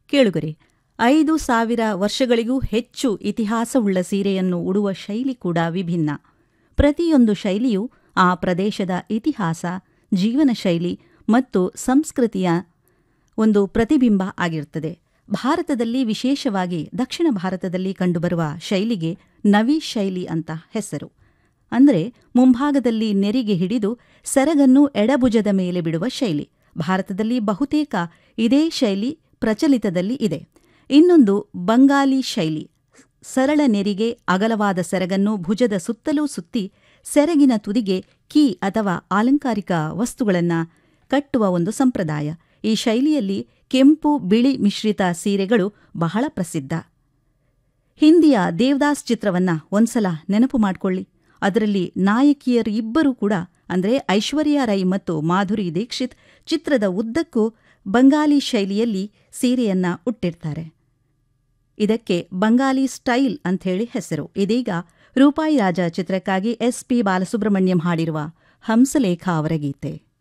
ಕೇಳುಗರೆ ಐದು ಸಾವಿರ ವರ್ಷಗಳಿಗೂ ಹೆಚ್ಚು ಇತಿಹಾಸವುಳ್ಳ ಸೀರೆಯನ್ನು ಉಡುವ ಶೈಲಿ ಕೂಡ ವಿಭಿನ್ನ ಪ್ರತಿಯೊಂದು ಶೈಲಿಯು ಆ ಪ್ರದೇಶದ ಇತಿಹಾಸ ಜೀವನ ಶೈಲಿ ಮತ್ತು ಸಂಸ್ಕೃತಿಯ ಒಂದು ಪ್ರತಿಬಿಂಬ ಆಗಿರುತ್ತದೆ ಭಾರತದಲ್ಲಿ ವಿಶೇಷವಾಗಿ ದಕ್ಷಿಣ ಭಾರತದಲ್ಲಿ ಕಂಡುಬರುವ ಶೈಲಿಗೆ ನವಿ ಶೈಲಿ ಅಂತ ಹೆಸರು ಅಂದರೆ ಮುಂಭಾಗದಲ್ಲಿ ನೆರಿಗೆ ಹಿಡಿದು ಸೆರಗನ್ನು ಎಡಭುಜದ ಮೇಲೆ ಬಿಡುವ ಶೈಲಿ ಭಾರತದಲ್ಲಿ ಬಹುತೇಕ ಇದೇ ಶೈಲಿ ಪ್ರಚಲಿತದಲ್ಲಿ ಇದೆ ಇನ್ನೊಂದು ಬಂಗಾಲಿ ಶೈಲಿ ಸರಳ ನೆರಿಗೆ ಅಗಲವಾದ ಸೆರಗನ್ನು ಭುಜದ ಸುತ್ತಲೂ ಸುತ್ತಿ ಸೆರಗಿನ ತುದಿಗೆ ಕೀ ಅಥವಾ ಅಲಂಕಾರಿಕ ವಸ್ತುಗಳನ್ನು ಕಟ್ಟುವ ಒಂದು ಸಂಪ್ರದಾಯ ಈ ಶೈಲಿಯಲ್ಲಿ ಕೆಂಪು ಬಿಳಿ ಮಿಶ್ರಿತ ಸೀರೆಗಳು ಬಹಳ ಪ್ರಸಿದ್ಧ ಹಿಂದಿಯ ದೇವದಾಸ್ ಚಿತ್ರವನ್ನ ಒಂದ್ಸಲ ನೆನಪು ಮಾಡಿಕೊಳ್ಳಿ ಅದರಲ್ಲಿ ನಾಯಕಿಯರು ಇಬ್ಬರೂ ಕೂಡ ಅಂದರೆ ಐಶ್ವರ್ಯ ರೈ ಮತ್ತು ಮಾಧುರಿ ದೀಕ್ಷಿತ್ ಚಿತ್ರದ ಉದ್ದಕ್ಕೂ ಬಂಗಾಲಿ ಶೈಲಿಯಲ್ಲಿ ಸೀರೆಯನ್ನ ಉಟ್ಟಿರ್ತಾರೆ ಇದಕ್ಕೆ ಬಂಗಾಲಿ ಸ್ಟೈಲ್ ಅಂಥೇಳಿ ಹೆಸರು ಇದೀಗ ರೂಪಾಯಿ ರಾಜ ಚಿತ್ರಕ್ಕಾಗಿ ಎಸ್ ಪಿ ಬಾಲಸುಬ್ರಹ್ಮಣ್ಯಂ ಹಾಡಿರುವ ಹಂಸಲೇಖ ಅವರ ಗೀತೆ